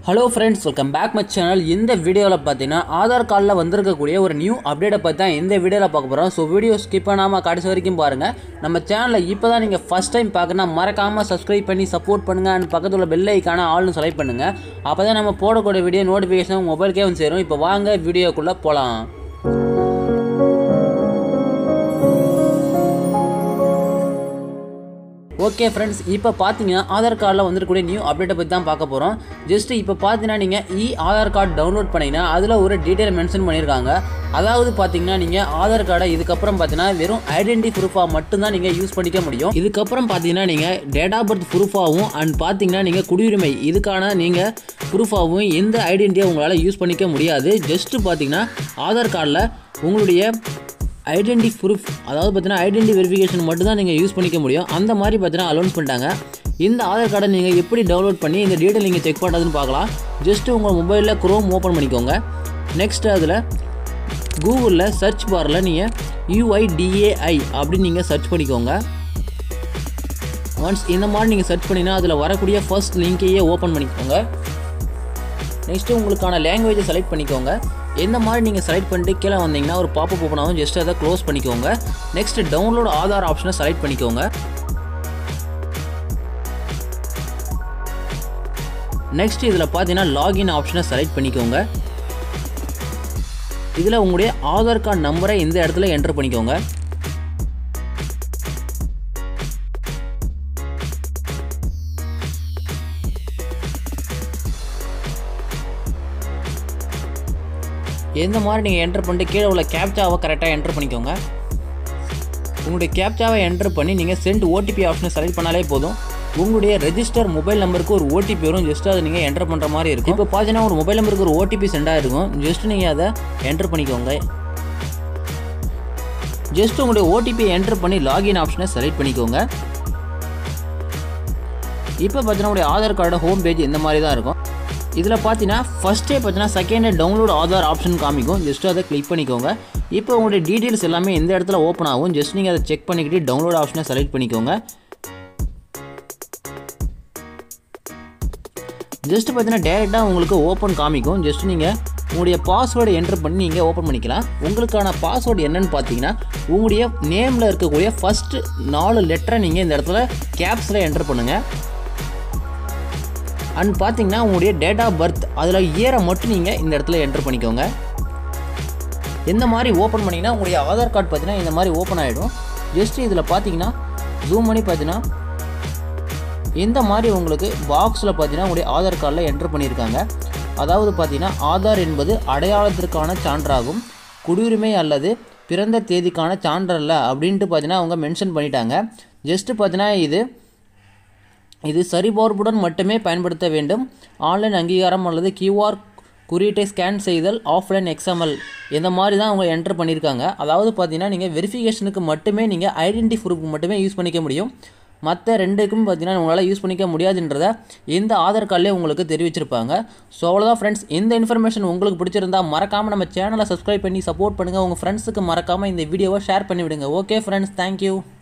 hello friends welcome back my channel இந்த வீடியோவில் பார்த்தீங்கன்னா ஆதார் கார்டில் வந்திருக்கக்கூடிய ஒரு நியூ அப்டேட்டை பற்றி தான் இந்த வீடியோவில் பார்க்க போகிறோம் ஸோ வீடியோ ஸ்கிப் பண்ணாமல் கடைசி வரைக்கும் பாருங்கள் நம்ம சேனலில் இப்போ தான் நீங்கள் ஃபஸ்ட் டைம் பார்க்கணும் மறக்காமல் சப்ஸ்கிரைப் பண்ணி சப்போர்ட் பண்ணுங்கள் அண்ட் பக்கத்தில் உள்ள பெல் ஐக்கான ஆள்னு செலக்ட் பண்ணுங்கள் அப்போ தான் நம்ம போடக்கூடிய வீடியோ நோட்டிஃபிகேஷன் மொபைலுக்கே வந்து சேரும் இப்போ வாங்க வீடியோக்குள்ளே போகலாம் ஓகே ஃப்ரெண்ட்ஸ் இப்போ பார்த்தீங்கன்னா ஆதார் கார்டில் வந்துருக்கூடிய நியூ அப்டேட்டை பற்றி தான் பார்க்க போகிறோம் ஜஸ்ட் இப்போ பார்த்தீங்கன்னா நீங்கள் இ ஆதார் கார்டு டவுன்லோட் பண்ணிங்கன்னா அதில் ஒரு டீட்டெயில் மென்ஷன் பண்ணியிருக்காங்க அதாவது பார்த்தீங்கன்னா நீங்கள் ஆதார் கார்டை இதுக்கப்புறம் பார்த்தீங்கன்னா வெறும் ஐடென்டி ப்ரூஃபாக மட்டும்தான் நீங்கள் யூஸ் பண்ணிக்க முடியும் இதுக்கப்புறம் பார்த்தீங்கன்னா நீங்கள் டேட் ஆஃப் பர்த் ப்ரூஃபாகவும் அண்ட் பார்த்தீங்கன்னா நீங்கள் குடியுரிமை இதுக்கான நீங்கள் ப்ரூஃபாகவும் எந்த ஐடென்டிட்டியை உங்களால் யூஸ் பண்ணிக்க முடியாது ஜஸ்ட்டு பார்த்தீங்கன்னா ஆதார் கார்டில் உங்களுடைய ஐடென்டி ப்ரூஃப் அதாவது பார்த்தீங்கன்னா ஐடென்டி வெரிஃபிகேஷன் மட்டும் தான் நீங்கள் யூஸ் பண்ணிக்க முடியும் அந்த மாதிரி பார்த்தீங்கன்னா அலௌன்ஸ் பண்ணிட்டாங்க இந்த ஆதார் கார்டை நீங்கள் எப்படி டவுன்லோட் பண்ணி இந்த டீட்டெயில் நீங்கள் செக் பண்ணுறதுன்னு பார்க்கலாம் ஜஸ்ட்டு உங்கள் மொபைலில் குரோம் ஓப்பன் பண்ணிக்கோங்க நெக்ஸ்ட் அதில் கூகுளில் சர்ச் பாரில் நீங்கள் யூஐடிஏஐ அப்படின்னு நீங்கள் சர்ச் பண்ணிக்கோங்க ஒன்ஸ் இந்த மாதிரி நீங்கள் சர்ச் பண்ணிங்கன்னா அதில் வரக்கூடிய ஃபர்ஸ்ட் லிங்கையே ஓப்பன் பண்ணிக்கோங்க நெக்ஸ்ட்டு உங்களுக்கான லாங்குவேஜை செலக்ட் பண்ணிக்கோங்க எந்த மாதிரி நீங்கள் செலக்ட் பண்ணிட்டு கீழே வந்தீங்கன்னா ஒரு பாப்பப் ஓப்பன் ஆகும் ஜஸ்ட் அதை க்ளோஸ் பண்ணிக்கோங்க நெக்ஸ்ட் டவுன்லோட் ஆதார் ஆப்ஷனை செலக்ட் பண்ணிக்கோங்க நெக்ஸ்ட் இதில் பார்த்தீங்கன்னா லாகின் ஆப்ஷனை செலக்ட் பண்ணிக்கோங்க இதில் உங்களுடைய ஆதார் கார்டு நம்பரை இந்த இடத்துல என்டர் பண்ணிக்கோங்க எந்த மாதிரி நீங்கள் என்டர் பண்ணிட்டு கீழே உள்ள கேப்சாவை கரெக்டாக என்டர் பண்ணிக்கோங்க உங்களுடைய கேப்சாவை என்டர் பண்ணி நீங்கள் சென்ட் ஓடிபி ஆப்ஷனை செலக்ட் பண்ணாலே போதும் உங்களுடைய ரெஜிஸ்டர் மொபைல் நம்பருக்கு ஒரு ஓடிபி வரும் ஜஸ்ட் அதை நீங்கள் என்டர் பண்ணுற மாதிரி இருக்கும் இப்போ பார்த்தீங்கன்னா ஒரு மொபைல் நம்பருக்கு ஒரு ஓடிபி சென்ட் ஆகிருக்கும் ஜஸ்ட் நீங்கள் அதை என்டர் பண்ணிக்கோங்க ஜஸ்ட் உங்களுடைய ஓடிபி என்டர் பண்ணி லாகின் ஆப்ஷனை செலக்ட் பண்ணிக்கோங்க இப்போ பார்த்தீங்கன்னா உங்களுடைய ஆதார் கார்டோட ஹோம் பேஜ் இந்த மாதிரி தான் இருக்கும் இதில் பார்த்தீங்கன்னா ஃபஸ்ட்டே பார்த்தீங்கன்னா செகண்ட் டவுன்லோட் ஆதார் ஆப்ஷன் காமிக்கும் ஜஸ்ட் அதை கிளிக் பண்ணிக்கோங்க இப்போ உங்களுடைய டீட்டெயில்ஸ் எல்லாமே எந்த இடத்துல ஓப்பன் ஆகும் ஜஸ்ட் நீங்கள் அதை செக் பண்ணிக்கிட்டு டவுன்லோட் ஆப்ஷனை செலக்ட் பண்ணிக்கோங்க ஜஸ்ட் பார்த்தீங்கன்னா டேரெக்டாக உங்களுக்கு ஓப்பன் காமிக்கும் ஜஸ்ட் நீங்கள் உங்களுடைய பாஸ்வேர்டை என்டர் பண்ணி நீங்கள் ஓப்பன் பண்ணிக்கலாம் உங்களுக்கான பாஸ்வேர்டு என்னன்னு பார்த்தீங்கன்னா உங்களுடைய நேமில் இருக்கக்கூடிய ஃபஸ்ட்டு நாலு லெட்டரை நீங்கள் இந்த இடத்துல கேப்ஸில் என்டர் பண்ணுங்கள் அண்ட் பார்த்தீங்கன்னா உங்களுடைய டேட் ஆஃப் பர்த் அதில் இயரை மட்டும் நீங்கள் இந்த இடத்துல என்டர் பண்ணிக்கோங்க எந்த மாதிரி ஓப்பன் பண்ணிங்கன்னா உங்களுடைய ஆதார் கார்டு பார்த்தீங்கன்னா இந்த மாதிரி ஓப்பன் ஆகிடும் ஜஸ்ட் இதில் பார்த்தீங்கன்னா ஜூம் பண்ணி பார்த்தீங்கன்னா இந்த மாதிரி உங்களுக்கு பாக்ஸில் பார்த்தீங்கன்னா உங்களுடைய ஆதார் கார்டில் என்டர் பண்ணியிருக்காங்க அதாவது பார்த்தீங்கன்னா ஆதார் என்பது அடையாளத்திற்கான சான்றாகும் குடியுரிமை அல்லது பிறந்த தேதிக்கான சான்றல்ல அப்படின்ட்டு பார்த்தீங்கன்னா அவங்க மென்ஷன் பண்ணிட்டாங்க ஜஸ்ட்டு பார்த்தீங்கன்னா இது இது சரிபார்ப்புடன் மட்டுமே பயன்படுத்த வேண்டும் ஆன்லைன் அங்கீகாரம் அல்லது கியூஆர் குறியீட்டை ஸ்கேன் செய்தல் ஆஃப்லைன் எக்ஸ்எம்எல் இந்த மாதிரி தான் அவங்க என்டர் பண்ணியிருக்காங்க அதாவது பார்த்தீங்கன்னா நீங்கள் வெரிஃபிகேஷனுக்கு மட்டுமே நீங்கள் ஐடென்டி ப்ரூஃப் மட்டுமே யூஸ் பண்ணிக்க முடியும் மற்ற ரெண்டுக்கும் பார்த்தீங்கன்னா உங்களால் யூஸ் பண்ணிக்க முடியாதுன்றத இந்த ஆதார் கார்டிலே உங்களுக்கு தெரிவிச்சிருப்பாங்க ஸோ அவ்வளோதான் ஃப்ரெண்ட்ஸ் இந்த இன்ஃபர்மேஷன் உங்களுக்கு பிடிச்சிருந்தா மறக்காமல் நம்ம சேனலை சப்ஸ்கிரைப் பண்ணி சப்போர்ட் பண்ணுங்கள் உங்கள் ஃப்ரெண்ட்ஸுக்கு மறக்காமல் இந்த வீடியோவை ஷேர் பண்ணி விடுங்க ஓகே ஃப்ரெண்ட்ஸ் தேங்க்யூ